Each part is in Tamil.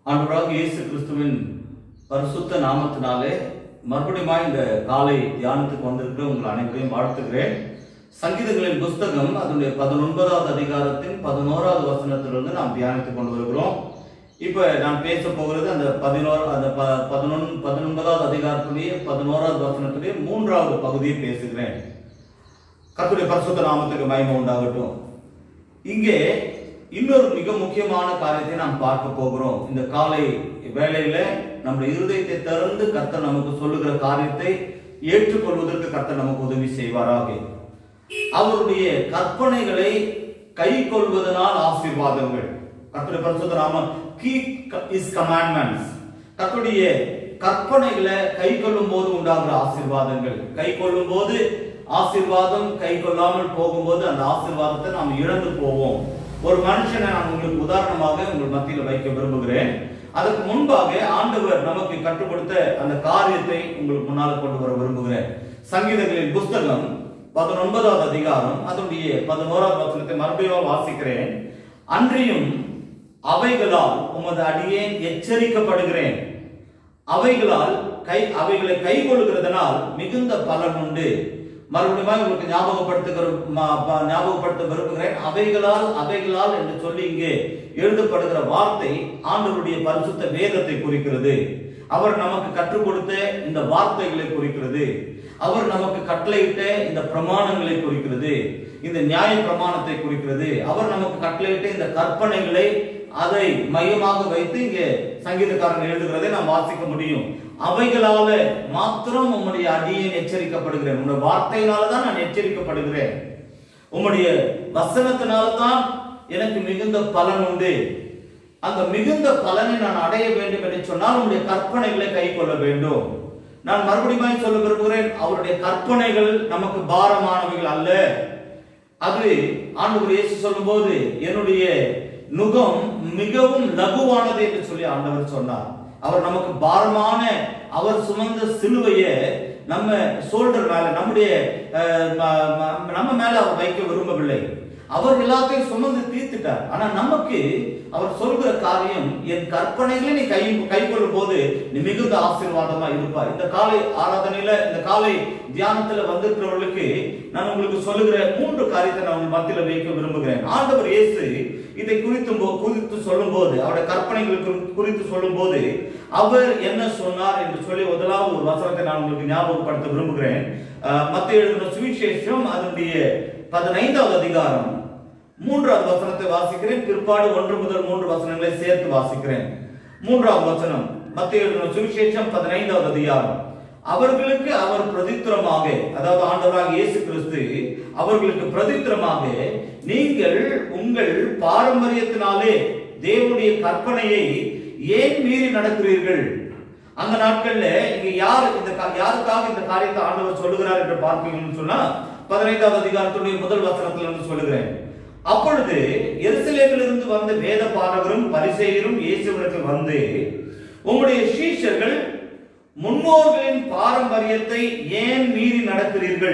ஆண்டவராக இயேசு கிறிஸ்துவின் பரிசுத்த நாமத்தினாலே மறுபடியும் இந்த காலை தியானத்துக்கு வந்திருக்கிற உங்கள் அனைவரையும் வாழ்த்துகிறேன் சங்கீதங்களின் புஸ்தகம் அதனுடைய பதினொன்பதாவது அதிகாரத்தின் பதினோராவது வசனத்திலிருந்து நாம் தியானித்துக் கொண்டு வருகிறோம் இப்ப நான் பேச போகிறது அந்த பதினோரு அந்த ப- பதினொன் பதினொன்பதாவது அதிகாரத்துடைய பதினோராவது வசனத்துடைய மூன்றாவது பகுதியை பேசுகிறேன் கர்த்தருடைய பரிசுத்த நாமத்துக்கு மகிமை உண்டாகட்டும் இங்கே இன்னொரு மிக முக்கியமான காரியத்தை நாம் பார்க்க போகிறோம் இந்த காலை வேளையில நம்முடைய இருதயத்தை திறந்து கர்த்தர் நமக்கு சொல்லுகிற காரியத்தை ஏற்றுக்கொள்வதற்கு கர்த்தர் நமக்கு உதவி செய்வாராக அவருடைய கற்பனைகளை கை கொள்வதனால் ஆசீர்வாதங்கள் கர்த்தருடைய பரிசுத்த நாமம் கீப் இஸ் கமாண்ட்மெண்ட்ஸ் கர்த்தருடைய கற்பனைகளை கை கொள்ளும் போது உண்டாகிற ஆசீர்வாதங்கள் கை கொள்ளும் போது ஆசீர்வாதம் கை கொள்ளாமல் போகும்போது அந்த ஆசீர்வாதத்தை நாம் இழந்து போவோம் ஒரு மனுஷனை நான் உங்களுக்கு உதாரணமாக உங்கள் மத்தியில் வைக்க விரும்புகிறேன் அதற்கு முன்பாக ஆண்டவர் நமக்கு கற்றுக் கொடுத்த அந்த காரியத்தை உங்களுக்கு முன்னால் கொண்டு வர விரும்புகிறேன் சங்கீதங்களின் புஸ்தகம் பதினொன்பதாவது அதிகாரம் அதனுடைய பதினோராவது வசனத்தை மறுபடியும் வாசிக்கிறேன் அன்றியும் அவைகளால் உமது அடியேன் எச்சரிக்கப்படுகிறேன் அவைகளால் கை அவைகளை கை கொள்கிறதுனால் மிகுந்த பலன் உண்டு மறுபடியும் உங்களுக்கு ஞாபகப்படுத்துகிற ம- ப- ஞாபகப்படுத்த விரும்புகிறேன் அவைகளால் அவைகளால் என்று சொல்லி இங்கே எழுதப்படுகிற வார்த்தை ஆண்டவருடைய பரிசுத்த வேதத்தை குறிக்கிறது அவர் நமக்கு கற்றுக் கொடுத்த இந்த வார்த்தைகளை குறிக்கிறது அவர் நமக்கு கட்டளையிட்ட இந்த பிரமாணங்களை குறிக்கிறது இந்த நியாய பிரமாணத்தை குறிக்கிறது அவர் நமக்கு கட்டளையிட்ட இந்த கற்பனைகளை அதை மையமாக வைத்து இங்கே சங்கீதக்காரன் எழுதுகிறதை நாம் வாசிக்க முடியும் அவைகளால மாத்திரம் உம்முடைய அடியேன் எச்சரிக்கப்படுகிறேன் உங்களுடைய வார்த்தையினால தான் நான் எச்சரிக்கப்படுகிறேன் உம்முடைய வசனத்தினால தான் எனக்கு மிகுந்த பலன் உண்டு அந்த மிகுந்த பலனை நான் அடைய வேண்டும் என்று சொன்னால் உங்களுடைய கற்பனைகளை கை கொள்ள வேண்டும் நான் மறுபடியும் சொல்ல விரும்புகிறேன் அவருடைய கற்பனைகள் நமக்கு பாரமானவைகள் அல்ல அது ஆண்டவர் இயேசு சொல்லும்போது என்னுடைய நுகம் மிகவும் லகுவானது என்று சொல்லி ஆண்டவர் சொன்னார் அவர் நமக்கு பாரமான அவர் சுமந்த சிலுவையை நம்ம சோல்டர் மேல நம்முடைய அஹ், ம- ம- நம்ம மேல அவர் வைக்க விரும்பவில்லை அவர் எல்லாத்தையும் சுமந்து தீர்த்துட்டார் ஆனா நமக்கு அவர் சொல்கிற காரியம் என் கற்பனைகளை நீ கை கை கொள்ளும் போது நீ மிகுந்த ஆசீர்வாதமா இருப்பாய் இந்த காலை ஆராதனையில இந்த காலை தியானத்துல வந்திருக்கிறவர்களுக்கு நான் உங்களுக்கு சொல்லுகிற மூன்று காரியத்தை நான் உங்கள் மத்தியில வைக்க விரும்புகிறேன் ஆண்டவர் இயேசு இதை குறித்து போ- குறித்து சொல்லும் போது அவருடைய கற்பனைகளுக்கு குறித்து சொல்லும் போது அவர் என்ன சொன்னார் என்று சொல்லி முதலாவது ஒரு வசனத்தை நான் உங்களுக்கு ஞாபகப்படுத்த விரும்புகிறேன் அஹ், மத்திய எழுதின சுவிசேஷம் அதனுடைய பதினைந்தாவது அதிகாரம் மூன்றாவது வசனத்தை வாசிக்கிறேன் பிற்பாடு ஒன்று முதல் மூன்று வசனங்களை சேர்த்து வாசிக்கிறேன் மூன்றாவது வசனம் மத்திய எழுதின சுவிசேஷம் பதினைந்தாவது அதிகாரம் அவர்களுக்கு அவர் பிரதித்திரமாக அதாவது ஆண்டவராக இயேசு கிறிஸ்து அவர்களுக்கு பிரதித்திரமாக நீங்கள் உங்கள் பாரம்பரியத்தினாலே தேவனுடைய கற்பனையை ஏன் மீறி நடக்கிறீர்கள் அந்த நாட்கள்ல இங்க யார் இந்த கா- யாருக்காக இந்த காரியத்தை ஆண்டவர் சொல்லுகிறார் என்று பார்ப்பீங்கன்னு சொன்னா பதினைந்தாவது அதிகாரத்துடைய முதல் வசனத்துல இருந்து சொல்லுகிறேன் அப்பொழுது எருசலேமில் இருந்து வந்த வேத பாரகரும் பரிசெயரும் இயேசுவிடத்தில் வந்து உங்களுடைய சீஷர்கள் முன்னோர்களின் பாரம்பரியத்தை ஏன் மீறி நடக்கிறீர்கள்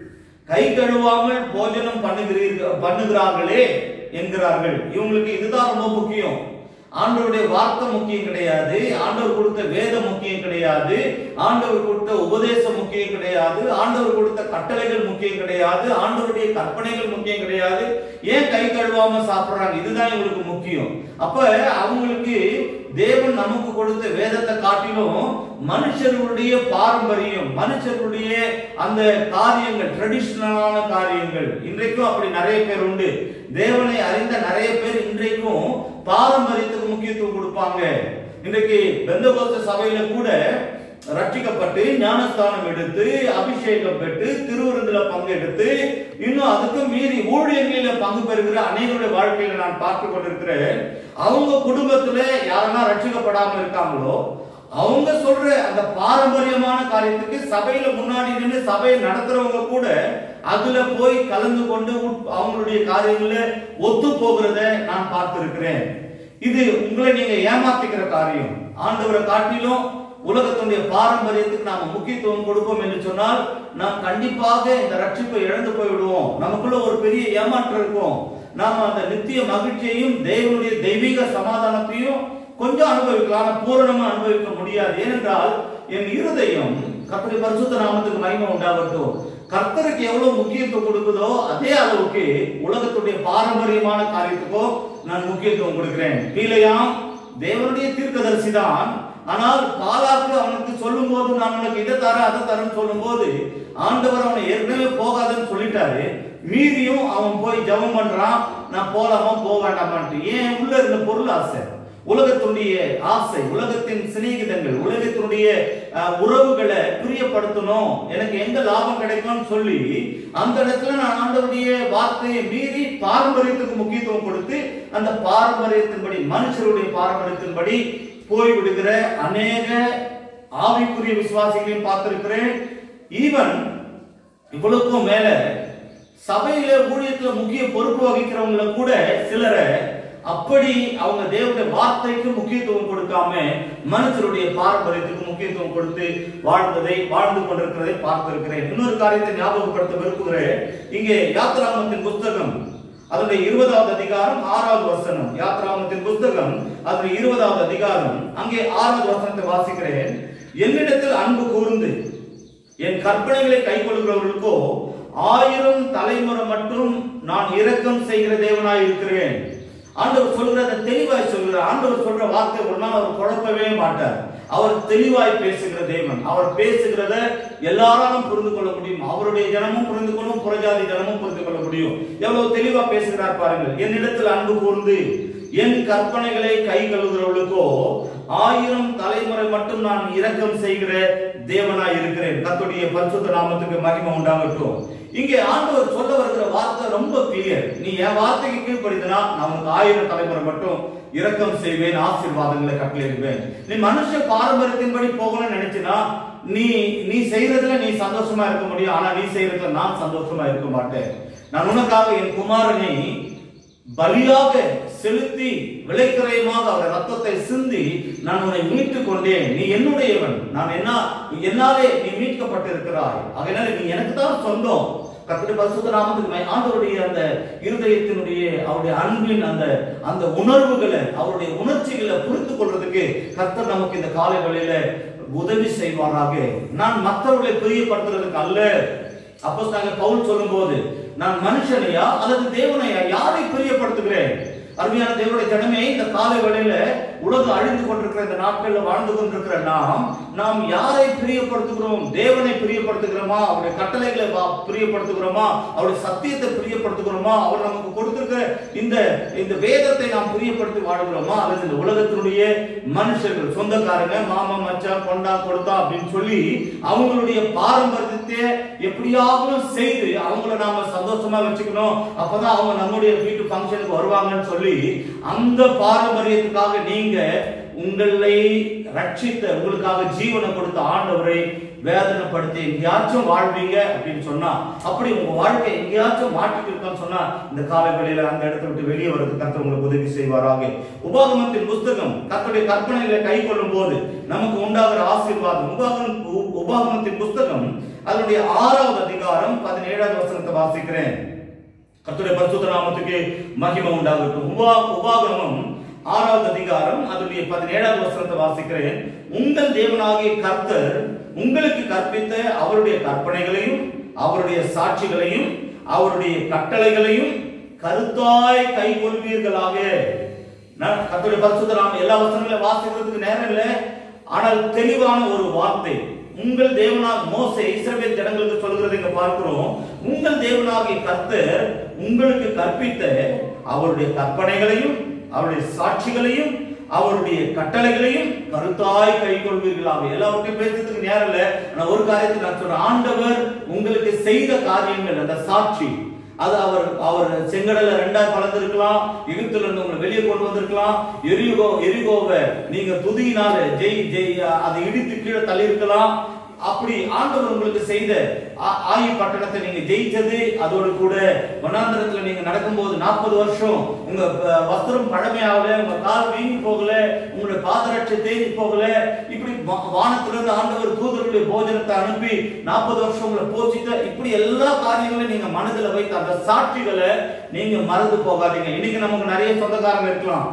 கை கழுவாமல் போஜனம் பண்ணுகிறீர்கள் பண்ணுகிறார்களே என்கிறார்கள் இவங்களுக்கு இதுதான் ரொம்ப முக்கியம் ஆண்டவருடைய வார்த்தை முக்கியம் கிடையாது ஆண்டவர் கொடுத்த வேதம் முக்கியம் கிடையாது ஆண்டவர் கொடுத்த உபதேசம் முக்கியம் கிடையாது ஆண்டவர் கொடுத்த கட்டளைகள் முக்கியம் கிடையாது ஆண்டவருடைய கற்பனைகள் முக்கியம் கிடையாது ஏன் கை கழுவாம சாப்பிடுறாங்க இதுதான் இவங்களுக்கு முக்கியம் அப்ப அவங்களுக்கு தேவன் நமக்கு கொடுத்த வேதத்தை காட்டிலும் மனுஷர்களுடைய பாரம்பரியம் மனுஷர்களுடைய அந்த காரியங்கள் ட்ரெடிஷனலான காரியங்கள் இன்றைக்கும் அப்படி நிறைய பேர் உண்டு தேவனை அறிந்த நிறைய பேர் இன்றைக்கும் பாரம்பரியத்துக்கு முக்கியத்துவம் கொடுப்பாங்க இன்றைக்கு பெந்தகோஸ்த சபையில கூட ரட்சிக்கப்பட்டு ஞானஸ்தானம் எடுத்து அபிஷேகம் பெற்று திருவிருந்துல பங்கெடுத்து இன்னும் அதுக்கு மீறி ஊழியர்களில பங்கு பெறுகிற அநேகருடைய வாழ்க்கையில நான் பார்த்து கொண்டிருக்கிறேன் அவங்க குடும்பத்துல யாரெல்லாம் ரட்சிக்கப்படாம இருக்காங்களோ அவங்க சொல்ற அந்த பாரம்பரியமான காரியத்துக்கு சபையில முன்னாடி நின்று சபையை நடத்துறவங்க கூட அதுல போய் கலந்து கொண்டு உட்- அவங்களுடைய காரியங்கள ஒத்து போகிறத நான் பார்த்திருக்கிறேன் இது உங்களை நீங்க ஏமாத்திக்கிற காரியம் ஆண்டவரை காட்டிலும் உலகத்தினுடைய பாரம்பரியத்துக்கு நாம முக்கியத்துவம் கொடுப்போம் என்று சொன்னால் நாம் கண்டிப்பாக இந்த ரட்சிப்பை இழந்து போய்விடுவோம் நமக்குள்ள ஒரு பெரிய ஏமாற்றம் இருக்கும் நாம் அந்த நித்திய மகிழ்ச்சியையும் தேவனுடைய தெய்வீக சமாதானத்தையும் கொஞ்சம் அனுபவிக்கலாம் ஆனா பூரணமா அனுபவிக்க முடியாது ஏனென்றால் என் இருதயம் கர்த்தருடைய பரிசுத்த நாமத்துக்கு மகிமை உண்டாகட்டும் கர்த்தருக்கு எவ்வளவு முக்கியத்துவம் கொடுக்குதோ அதே அளவுக்கு உலகத்துடைய பாரம்பரியமான காரியத்துக்கோ நான் முக்கியத்துவம் கொடுக்கிறேன் கீழையாம் தேவனுடைய தீர்க்கதரிசி தான் ஆனால் பாலாக்கு அவனுக்கு சொல்லும் போது நான் உனக்கு இதை தரேன் அதை தரேன்னு சொல்லும் போது ஆண்டவர் அவனை ஏற்கனவே போகாதன்னு சொல்லிட்டாரு மீதியும் அவன் போய் ஜெபம் பண்றான் நான் போலாமா போக வேண்டாமான்ட்டு ஏன் உள்ள இருந்த பொருள் ஆசை உலகத்தினுடைய ஆசை உலகத்தின் சிநேகிதங்கள் உலகத்தினுடைய அஹ், உறவுகளை பிரியப்படுத்தணும் எனக்கு எங்க லாபம் கிடைக்கும்னு சொல்லி அந்த இடத்துல நான் ஆண்டவருடைய வார்த்தையை மீறி பாரம்பரியத்துக்கு முக்கியத்துவம் கொடுத்து அந்த பாரம்பரியத்தின்படி மனுஷருடைய பாரம்பரியத்தின்படி போய் விடுகிற அநேக ஆவிக்குரிய விசுவாசிகளையும் பார்த்திருக்கிறேன் ஈவன் இவ்வளவுக்கும் மேல சபையில ஊழியத்துல முக்கிய பொறுப்பு வகிக்கிறவங்கள கூட சிலரை அப்படி அவங்க தேவனுடைய வார்த்தைக்கு முக்கியத்துவம் கொடுக்காம மனுஷருடைய பாரம்பரியத்துக்கு முக்கியத்துவம் கொடுத்து வாழ்ந்ததை வாழ்ந்து கொண்டிருக்கிறதை பார்த்திருக்கிறேன் இன்னொரு காரியத்தை ஞாபகப்படுத்த விரும்புகிறேன் இங்கே யாத்திராமத்தின் புஸ்தகம் அதனுடைய இருபதாவது அதிகாரம் ஆறாவது வசனம் யாத்ராமத்தின் புஸ்தகம் அதனுடைய இருபதாவது அதிகாரம் அங்கே ஆறாவது வசனத்தை வாசிக்கிறேன் என்னிடத்தில் அன்பு கூர்ந்து என் கற்பனைகளை கைக்கொள்கிறவர்களுக்கோ ஆயிரம் தலைமுறை மட்டும் நான் இரக்கம் செய்கிற தேவனாய் இருக்கிறேன் ஆண்டவர் சொல்கிறத தெளிவாய் சொல்கிறார் ஆண்டவர் சொல்ற வார்த்தை ஒரு நாள் அவர் குழப்பவே மாட்டார் அவர் தெளிவாய் பேசுகிற தேவன் அவர் பேசுகிறத எல்லாராலும் புரிந்து கொள்ள முடியும் அவருடைய ஜனமும் புரிந்து கொள்ளும் புறஜாதி ஜனமும் புரிந்து கொள்ள முடியும் எவ்வளவு தெளிவா பேசுகிறார் பாருங்கள் என்னிடத்தில் அன்பு கூர்ந்து என் கற்பனைகளை கை கழுவுகிறவர்களுக்கோ ஆயிரம் தலைமுறை மட்டும் நான் இரக்கம் செய்கிற தேவனாய் இருக்கிறேன் கர்த்தருடைய பரிசுத்த நாமத்துக்கு மகிமை உண்டாகட்டும் இங்கே ஆண்டவர் சொல்ல வருகிற வார்த்தை ரொம்ப கிளியர் நீ என் வார்த்தைக்கு கீழ்ப்படிந்தனா நான் உனக்கு ஆயிரம் தலைமுறை மட்டும் இரக்கம் செய்வேன் ஆசீர்வாதங்களை கட்டளையிடுவேன் நீ மனுஷ பாரம்பரியத்தின்படி போகணும்னு நினைச்சினா நீ நீ செய்யறதுல நீ சந்தோஷமா இருக்க முடியும் ஆனா நீ செய்யறதுல நான் சந்தோஷமா இருக்க மாட்டேன் நான் உனக்காக என் குமாரனை பலியாக செலுத்தி விளைக்கிரயமாக அவர் ரத்தத்தை சிந்தி நான் உன்னை மீட்டுக் கொண்டேன் நீ என்னுடையவன் நான் என்ன என்னாலே நீ மீட்கப்பட்டிருக்கிறாய் அதனால நீ எனக்கு தான் சொந்தம் கர்த்தருடைய பரிசுத்த நாமத்துக்கு மை- ஆண்டவருடைய அந்த இருதயத்தினுடைய அவருடைய அன்பின் அந்த அந்த உணர்வுகளை அவருடைய உணர்ச்சிகளை புரிந்து கொள்றதுக்கு கர்த்தர் நமக்கு இந்த காலை வேளையில உதவி செய்வாராக நான் மற்றவர்களை பிரியப்படுத்துறதுக்கு அல்ல அப்போ பவுல் சொல்லும்போது நான் மனுஷனையா அல்லது தேவனையா யாரை பிரியப்படுத்துகிறேன் அருமையான தேவனுடைய ஜனமே இந்த காலை வேளையில உலகம் அழிந்து கொண்டிருக்கிற இந்த நாட்கள்ல வாழ்ந்து கொண்டிருக்கிற நாம் நாம் யாரை பிரியப்படுத்துகிறோம் தேவனை பிரியப்படுத்துகிறோமா அவருடைய கட்டளைகளை வா- பிரியப்படுத்துகிறோமா அவருடைய சத்தியத்தை பிரியப்படுத்துகிறோமா அவர் நமக்கு கொடுத்திருக்கிற இந்த இந்த வேதத்தை நாம் பிரியப்படுத்தி வாழ்கிறோமா அல்லது இந்த உலகத்தினுடைய மனுஷர்கள் சொந்தக்காரங்க மாமா மச்சான் கொண்டா கொடுத்தா அப்படின்னு சொல்லி அவங்களுடைய பாரம்பரியத்தை எப்படியாவது செய்து அவங்கள நாம சந்தோஷமா வச்சுக்கணும் அப்பதான் அவங்க நம்முடைய வீட்டு ஃபங்க்ஷனுக்கு வருவாங்கன்னு சொல்லி அந்த பாரம்பரியத்துக்காக நீங்க உங்களை ரட்சித்த உங்களுக்காக ஜீவனை கொடுத்த ஆண்டவரை வேதனைப்படுத்தி எங்கேயாச்சும் வாழ்வீங்க அப்படின்னு சொன்னா அப்படி உங்க வாழ்க்கை எங்கேயாச்சும் மாற்றிட்டு இருக்கான்னு சொன்னா இந்த காலை வேளையில அந்த இடத்தை விட்டு வெளியே வரது கர்த்தர் உங்களுக்கு உதவி செய்வாராக உபாகமத்தின் புஸ்தகம் கர்த்தருடைய கற்பனைகளை கை கொள்ளும் போது நமக்கு உண்டாகிற ஆசீர்வாதம் உபாகமம் உ- உபாகமத்தின் புஸ்தகம் அதனுடைய ஆறாவது அதிகாரம் பதினேழாவது வசனத்தை வாசிக்கிறேன் கர்த்தருடைய பரிசுத்த நாமத்துக்கு மகிமை உண்டாகட்டும் உபா உபாகமம் ஆறாவது அதிகாரம் அதனுடைய பதினேழாவது வசனத்தை வாசிக்கிறேன் உங்கள் தேவனாகிய கர்த்தர் உங்களுக்கு கற்பித்த அவருடைய கற்பனைகளையும் அவருடைய சாட்சிகளையும் அவருடைய கட்டளைகளையும் கருத்தாய் கை கொள்வீர்களாக நான் கர்த்தருடைய பரிசுத்த நாமம் எல்லா வசனங்களையும் வாசிக்கிறதுக்கு நேரம் இல்லை ஆனால் தெளிவான ஒரு வார்த்தை உங்கள் தேவனாக மோசே இஸ்ரவேல் ஜனங்களுக்கு சொல்கிறது இங்க பார்க்கிறோம் உங்கள் தேவனாகிய கர்த்தர் உங்களுக்கு கற்பித்த அவருடைய கற்பனைகளையும் அவருடைய சாட்சிகளையும் அவருடைய கட்டளைகளையும் கருத்தாய் கை கொள்வீர்களாக எல்லாருக்கும் பேசுறதுக்கு நேரம் இல்ல நான் ஒரு காரியத்தை நான் சொல்றேன் ஆண்டவர் உங்களுக்கு செய்த காரியங்கள் அந்த சாட்சி அது அவர் அவர் செங்கடல ரெண்டா கலந்திருக்கலாம் எகிப்துல இருந்து உங்களை வெளியே கொண்டு வந்திருக்கலாம் எரிகோ எரிகோவை நீங்க துதியினால ஜெய் ஜெய் அதை இடித்து கீழே தள்ளி இருக்கலாம் அப்படி ஆண்டவர் உங்களுக்கு செய்த ஆ- ஆயி பட்டணத்தை நீங்க ஜெயிச்சது அதோடு கூட வனாந்தரத்துல நீங்க நடக்கும்போது நாற்பது வருஷம் உங்க அஹ், வஸ்திரம் பழமையாகல உங்க கால் வீங்கி போகல உங்களுடைய பாதரட்சை தேங்கி போகல இப்படி வா- வானத்திலிருந்து ஆண்டவர் தூதர்களுடைய போஜனத்தை அனுப்பி நாற்பது வருஷம் உங்களை போஷித்த இப்படி எல்லா காரியங்களையும் நீங்க மனதுல வைத்து அந்த சாட்சிகளை நீங்க மறந்து போகாதீங்க இன்னைக்கு நமக்கு நிறைய சொந்தக்காரங்க இருக்கலாம்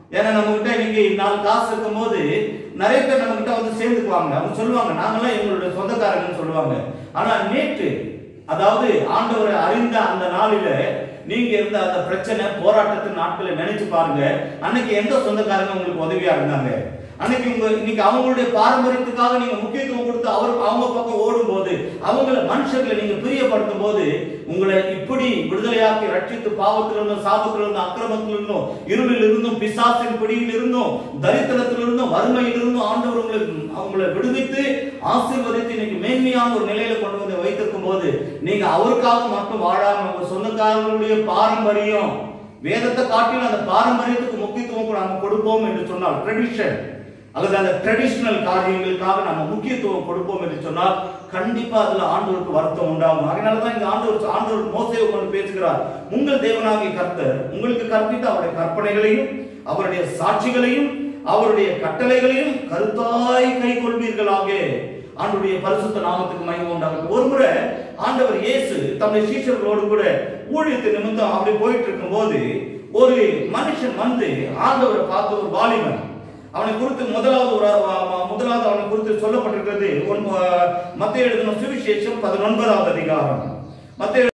ஏன்னா நம்ம கிட்ட இன்னைக்கு நாலு காசு இருக்கும்போது நிறைய பேர் நம்ம கிட்ட வந்து சேர்ந்துக்குவாங்க அவங்க சொல்லுவாங்க நாங்கெல்லாம் எங்களுடைய சொந்தக்காரங்கன்னு சொல்லுவாங்க ஆனா நேற்று அதாவது ஆண்டவரை அறிந்த அந்த நாளில நீங்க இருந்த அந்த பிரச்சனை போராட்டத்தின் நாட்களை நினைச்சு பாருங்க அன்னைக்கு எந்த சொந்தக்காரங்க உங்களுக்கு உதவியா இருந்தாங்க அன்னைக்கு உங்க இன்னைக்கு அவங்களுடைய பாரம்பரியத்துக்காக நீங்க முக்கியத்துவம் கொடுத்து அவர் அவங்க பக்கம் ஓடும் போது அவங்கள மனுஷர்களை நீங்க பிரியப்படுத்தும் போது உங்களை இப்படி விடுதலையாக்கி ரட்சித்து பாவத்திலிருந்தும் சாபத்திலிருந்தும் அக்கிரமத்திலிருந்தும் இருளில் இருந்தும் பிசாசின் பிடியில் இருந்தும் தரித்திரத்திலிருந்தும் வறுமையில் இருந்தும் ஆண்டவர் உங்களை அவங்களை விடுவித்து ஆசீர்வதித்து இன்னைக்கு மேன்மையான ஒரு நிலையில கொண்டு வந்து வைத்திருக்கும் போது நீங்க அவருக்காக மட்டும் வாழாம உங்க சொந்தக்காரர்களுடைய பாரம்பரியம் வேதத்தை காட்டிலும் அந்த பாரம்பரியத்துக்கு முக்கியத்துவம் கூட நம்ம கொடுப்போம் என்று சொன்னால் ட்ரெடிஷன் அல்லது அந்த ட்ரெடிஷனல் காரியங்களுக்காக நம்ம முக்கியத்துவம் கொடுப்போம் என்று சொன்னால் கண்டிப்பா அதுல ஆண்டவருக்கு வருத்தம் உண்டாகும் அதனாலதான் இந்த ஆண்டவர் ஆண்டவர் மோசையை கொண்டு பேசுகிறார் உங்கள் தேவனாகிய கர்த்தர் உங்களுக்கு கற்பித்த அவருடைய கற்பனைகளையும் அவருடைய சாட்சிகளையும் அவருடைய கட்டளைகளையும் கருத்தாய் கை கொள்வீர்களாக ஆண்டுடைய பரிசுத்த நாமத்துக்கு மகிமை உண்டாகட்டும் ஒரு முறை ஆண்டவர் இயேசு தம்முடைய சீஷர்களோடு கூட ஊழியத்து நிமித்தம் அப்படி போயிட்டு இருக்கும்போது ஒரு மனுஷன் வந்து ஆண்டவரை பார்த்து ஒரு வாலிபன் அவனை குறித்து முதலாவது ஒரு அஹ், முதலாவது அவனை குறித்து சொல்லப்பட்டிருக்கிறது மத்திய எழுதின சுவிசேஷம் பதினொன்பதாவது அதிகாரம் மத்திய